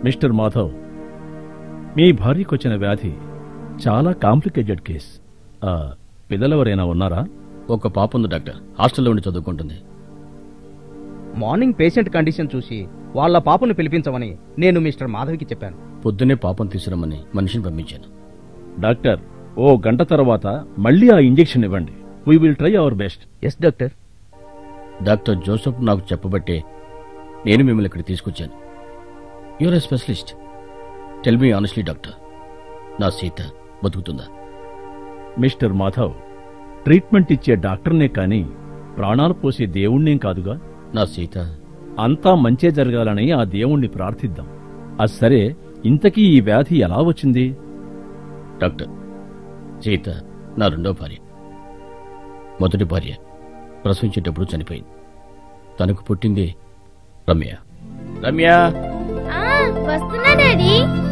mister Madhav మీ భార్యకొచ్చిన వ్యాధి చాలా complicated case ఆ, పిల్లలెవరైనా ఉన్నారా ఒక పాప ఉంది డాక్టర్ హాస్టల్లో ఉండి చదువుకుంటుంది మార్నింగ్ పేషెంట్ కండిషన్ చూసి వాళ్ళ పాపను పిలిపించమని నేను మిస్టర్ మాధవికి చెప్పాను పొద్దున్నే పాపం తీసుకురమ్మని మనిషిని పంపించాను డాక్టర్ ఓ గంట తర్వాత మళ్ళీ ఆ ఇంజెక్షన్ ఇవ్వండి we will try our best yes doctor doctor Joseph నాకు చెప్పబట్టే నేను మిమ్మల్ని ఇక్కడ తీసుకొచ్చాను you're a specialist tell me honestly doctor నా సీత బతుకుతుందా మిస్టర్ మాధవ్ ట్రీట్మెంట్ ఇచ్చే డాక్టర్నే కాని ప్రాణాలు పోసే దేవుణ్ణేం కాదుగా నా సీత అంతా మంచే జరగాలని ఆ దేవుణ్ణి ప్రార్థిద్దాం అది సరే ఇంతకీ ఈ వ్యాధి ఎలా వచ్చింది డాక్టర్ సీత నా రెండో భార్య మొదటి భార్య ప్రసవించేటప్పుడు చనిపోయింది తనకు పుట్టింది రమ్య రమ్య ఆ, వస్తున్నా డాడీ